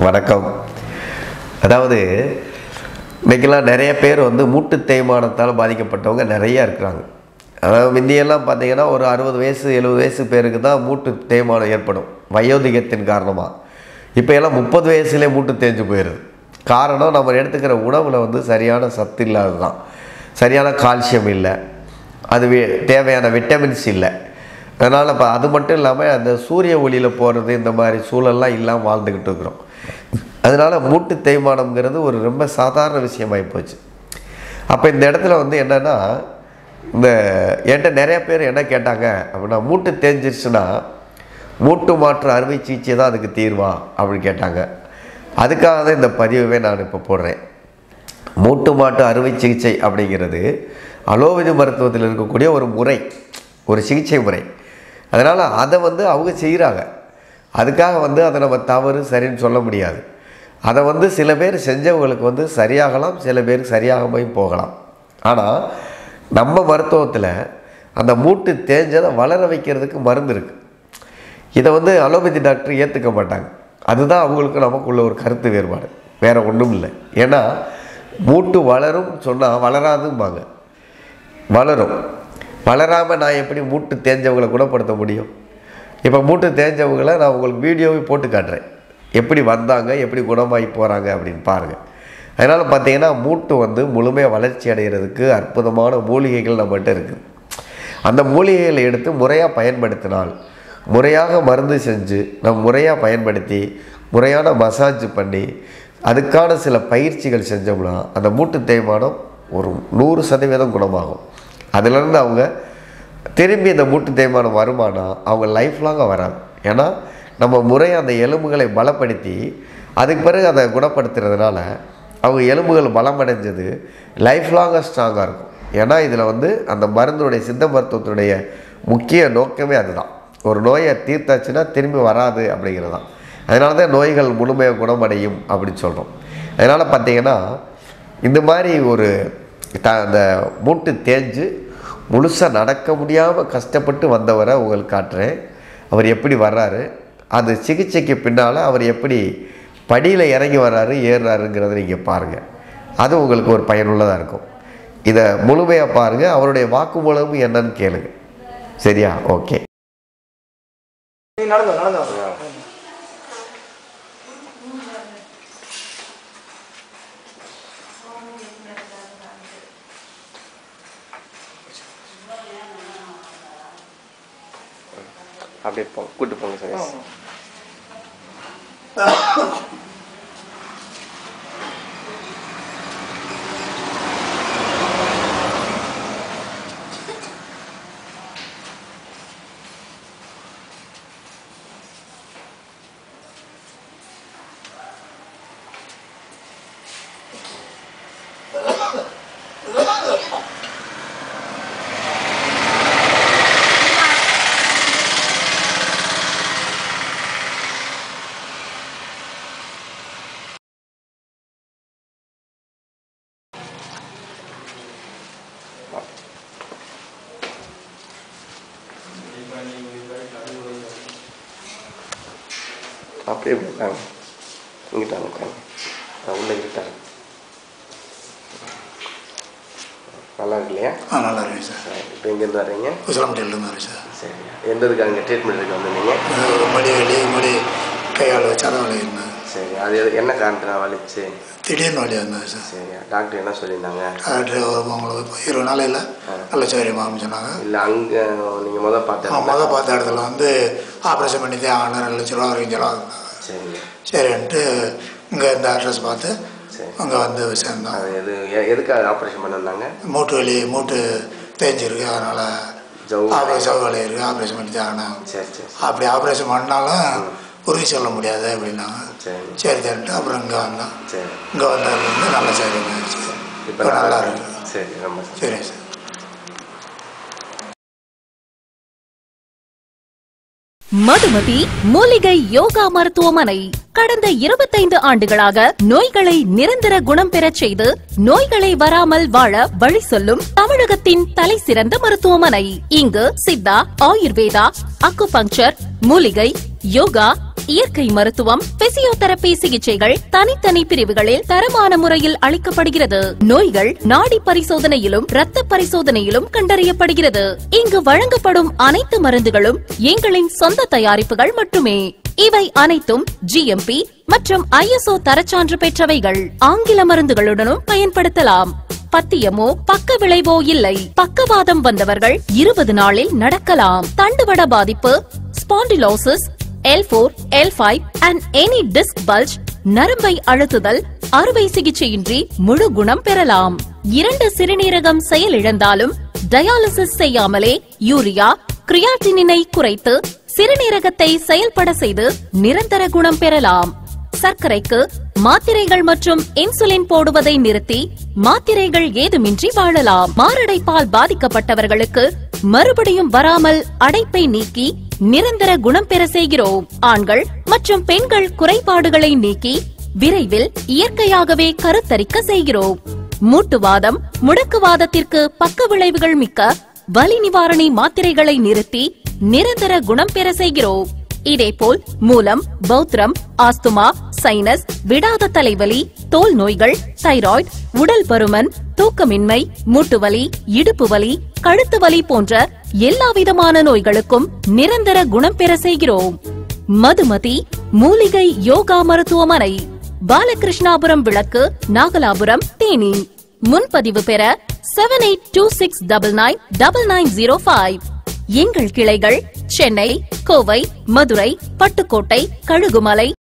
வணக்கம் அதாவது இன்னைக்கெல்லாம் நிறைய பேர் வந்து மூட்டு தேய்மானத்தால் பாதிக்கப்பட்டவங்க நிறைய இருக்கிறாங்க அதாவது முந்தியெல்லாம் பார்த்தீங்கன்னா ஒரு அறுபது வயசு எழுபது வயசு பேருக்கு தான் மூட்டு தேய்மானம் ஏற்படும் வயோதிகத்தின் காரணமாக இப்போ எல்லாம் முப்பது வயசுலேயே மூட்டு தேஞ்சு போயிடுது காரணம் நம்ம எடுத்துக்கிற உணவில் வந்து சரியான சத்து இல்லாதது தான் சரியான கால்சியம் இல்லை அது வி- தேவையான விட்டமின்ஸ் இல்லை அதனால் இப்போ அது மட்டும் இல்லாமல் அந்த சூரிய ஒளியில் போகிறது இந்த மாதிரி சூழல்லாம் இல்லாமல் வாழ்ந்துக்கிட்டு இருக்கிறோம் அதனால் மூட்டு தேய்மானம்ங்கிறது ஒரு ரொம்ப சாதாரண விஷயமாகி போச்சு அப்போ இந்த இடத்துல வந்து என்னென்னா இந்த என்கிட்ட நிறைய பேர் என்ன கேட்டாங்க அப்படின்னா மூட்டு தேஞ்சிருச்சுன்னா மூட்டு மாற்று அறுவை சிகிச்சை தான் அதுக்கு தீர்வா அப்படின்னு கேட்டாங்க அதுக்காக தான் இந்த பதிவை நான் இப்போ போடுறேன் மூட்டு மாட்டு அறுவை சிகிச்சை அப்படிங்கிறது அலோபதி மருத்துவத்தில் இருக்கக்கூடிய ஒரு முறை ஒரு சிகிச்சை முறை அதனால் அதை வந்து அவங்க செய்கிறாங்க அதுக்காக வந்து அதை நம்ம தவறு சரின்னு சொல்ல முடியாது அதை வந்து சில பேர் செஞ்சவங்களுக்கு வந்து சரியாகலாம் சில பேருக்கு சரியாகாமையும் போகலாம் ஆனால் நம்ம மருத்துவத்தில் அந்த மூட்டு தேஞ்சதை வளர வைக்கிறதுக்கு மருந்து இருக்குது இதை வந்து அலோபதி டாக்டர் ஏற்றுக்க மாட்டாங்க அதுதான் அவங்களுக்கு நமக்குள்ள ஒரு கருத்து வேறுபாடு வேற ஒன்றும் இல்லை ஏன்னா மூட்டு வளரும் சொன்னால் வளராதும்பாங்க வளரும் வளராமல் நான் எப்படி மூட்டு தேஞ்சவங்களை குணப்படுத்த முடியும் இப்போ மூட்டு தேஞ்சவங்களை நான் உங்களுக்கு வீடியோவை போட்டு காட்டுறேன் எப்படி வந்தாங்க எப்படி குணமாகி போகிறாங்க அப்படின்னு பாருங்கள் அதனால் பார்த்தீங்கன்னா மூட்டு வந்து முழுமையாக வளர்ச்சி அடைகிறதுக்கு அற்புதமான மூலிகைகள் நம்மகிட்ட இருக்குது அந்த மூலிகைகளை எடுத்து முறையாக பயன்படுத்தினால் முறையாக மருந்து செஞ்சு நம்ம முறையாக பயன்படுத்தி முறையான மசாஜ் பண்ணி அதுக்கான சில பயிற்சிகள் செஞ்சோம்னா அந்த மூட்டு தேய்மானம் ஒரு நூறு சதவீதம் குணமாகும் அதுலேருந்து அவங்க திரும்பி இந்த மூட்டு தேய்மானம் வருமானா அவங்க லைஃப் லாங்காக வராது ஏன்னா நம்ம முறையாக அந்த எலும்புகளை பலப்படுத்தி அதுக்கு பிறகு அதை குணப்படுத்துறதுனால அவங்க எலும்புகள் பலமடைஞ்சது லைஃப் லாங்காக ஸ்ட்ராங்காக இருக்கும் ஏன்னா இதில் வந்து அந்த மருந்துடைய சித்த மருத்துவத்தினுடைய முக்கிய நோக்கமே அதுதான் ஒரு நோயை தீர்த்தாச்சுன்னா திரும்பி வராது அப்படிங்கிறது தான் அதனால தான் நோய்கள் முழுமையாக குணமடையும் அப்படின்னு சொல்கிறோம் அதனால் பார்த்தீங்கன்னா இந்த மாதிரி ஒரு த அந்த மூட்டு தேஞ்சு முழுசாக நடக்க முடியாமல் கஷ்டப்பட்டு வந்தவரை உங்களுக்கு காட்டுறேன் அவர் எப்படி வர்றாரு அது சிகிச்சைக்கு பின்னால் அவர் எப்படி படியில் இறங்கி வர்றாரு ஏறுறாருங்கிறத நீங்கள் பாருங்கள் அது உங்களுக்கு ஒரு பயனுள்ளதாக இருக்கும் இதை முழுமையாக பாருங்கள் அவருடைய வாக்குமூலமும் என்னன்னு கேளுங்க சரியா ஓகே நீ நடந்து வா, நடந்து வா. அப்படியே போ கூட்டு போங்க சார் அப்படியே இருக்காங்க இங்கிட்டாங்க உட்காங்க நான் உள்ளே இருக்காங்க நல்லா இருக்கு இல்லையா ஆ நல்லா இருக்கேன் சார் இப்போ எங்கேருந்து வர்றீங்க குசலம்பட்டியிலேருந்து வரேன் சார் சரி எந்த இதுக்கு அங்கே ட்ரீட்மெண்ட் எடுக்க வந்திருந்தீங்க இது ஒரு மடி வலி முடி கையால் வச்சு அதை வலி இருந்தேன் சரி அது எது- என்ன காரணத்தினால் வலிச்சு திடீர்னு வலி வந்தது சார் சரி டாக்டர் என்ன சொல்லியிருந்தாங்க டாக்டர் உங்களுக்கு இப்போ இருபது நாளையில் நல்ல சௌகரியமாக சொன்னாங்க இல்லை அங்கே நீங்கள் முதல் நான் பார்த்த மொதல் பார்த்த இடத்துல வந்து ஆப்ரேஷன் பண்ணி தான் ஆகணும் ரெண்டு லட்ச ரூபா வரைக்கும் செலவாங்க சரிங்க சரின்ட்டு இங்கே இந்த அட்ரஸ் பார்த்து சரி அங்கே வந்து சேர்ந்தோம் அது எது எ- எதுக்காக ஆப்ரேஷன் பண்ணிருந்தாங்க மூட்டு வலி மூட்டு தேஞ்சிருக்கு அதனால் ஜவு ஆப்ரேஷன் சவு வலி இருக்குது ஆப்ரேஷன் பண்ணி தான் ஆகணும் சரி சரி அப்படி ஆப்ரேஷன் பண்ணாலும் உறுதி சொல்ல முடியாது அப்படின்னாங்க சரி சரி சரின்ட்டு அப்புறம் இங்கே வந்தோம் சரி இங்கே வந்ததுலேருந்து நல்ல சௌகரியமாகிடுச்சு இப்போ இப்போ நல்லா இருக்கு சரி ரொம்ப சரி. சரிங்க சார் மதுமதி மூலிகை யோகா மருத்துவமனை கடந்த இருபத்தைந்து ஆண்டுகளாக நோய்களை நிரந்தர குணம் பெறச் செய்து நோய்களை வராமல் வாழ வழி சொல்லும் தமிழகத்தின் தலை சிறந்த மருத்துவமனை இங்கு சித்தா ஆயுர்வேதா அக்குபங்சர் மூலிகை யோகா இயற்கை மருத்துவம் பிசியோதெரபி சிகிச்சைகள் தனித்தனி பிரிவுகளில் தரமான முறையில் அளிக்கப்படுகிறது நோய்கள் நாடி பரிசோதனையிலும் இரத்த பரிசோதனையிலும் கண்டறியப்படுகிறது இங்கு வழங்கப்படும் அனைத்து மருந்துகளும் எங்களின் சொந்த தயாரிப்புகள் மட்டுமே இவை அனைத்தும் ஜிஎம்பி மற்றும் ஐஎஸ்ஓ தரச்சான்று பெற்றவைகள் ஆங்கில மருந்துகளுடனும் பயன்படுத்தலாம் பத்தியமோ பக்க விளைவோ இல்லை பக்கவாதம் வந்தவர்கள் இருபது நாளில் நடக்கலாம் தண்டுவட பாதிப்பு spondylosis L four L five and any disc bulge நரம்பை அழுத்துதல் அறுவை சிகிச்சையின்றி முழு குணம் பெறலாம் இரண்டு சிறுநீரகம் செயலிழந்தாலும் டயாலிசிஸ் செய்யாமலே யூரியா கிரியாட்டினினை குறைத்து சிறுநீரகத்தை செயல்பட செய்து நிரந்தர குணம் பெறலாம் சர்க்கரைக்கு மாத்திரைகள் மற்றும் இன்சுலின் போடுவதை நிறுத்தி மாத்திரைகள் ஏதுமின்றி வாழலாம் மாரடைப்பால் பாதிக்கப்பட்டவர்களுக்கு மறுபடியும் வராமல் அடைப்பை நீக்கி நிரந்தர குணம் பெற செய்கிறோம் ஆண்கள் மற்றும் பெண்கள் குறைபாடுகளை நீக்கி விரைவில் இயற்கையாகவே கருத்தரிக்க செய்கிறோம் மூட்டுவாதம் முடக்குவாதத்திற்கு பக்க விளைவுகள் மிக்க வலி நிவாரணி மாத்திரைகளை நிறுத்தி நிரந்தர குணம் பெற செய்கிறோம் இதேபோல் மூலம் பௌத்திரம் ஆஸ்துமா சைனஸ் விடாத தலைவலி தோல் நோய்கள் தைராய்டு உடல் பருமன் தூக்கமின்மை மூட்டுவலி இடுப்பு வலி கழுத்து வலி போன்ற எல்லா விதமான நோய்களுக்கும் நிரந்தர குணம் பெற செய்கிறோம் மதுமதி மூலிகை யோகா மருத்துவமனை பாலகிருஷ்ணாபுரம் விளக்கு நாகலாபுரம் தேனி முன்பதிவு பெற seven eight two six double nine double nine zero five எங்கள் கிளைகள் சென்னை கோவை மதுரை பட்டுக்கோட்டை கழுகுமலை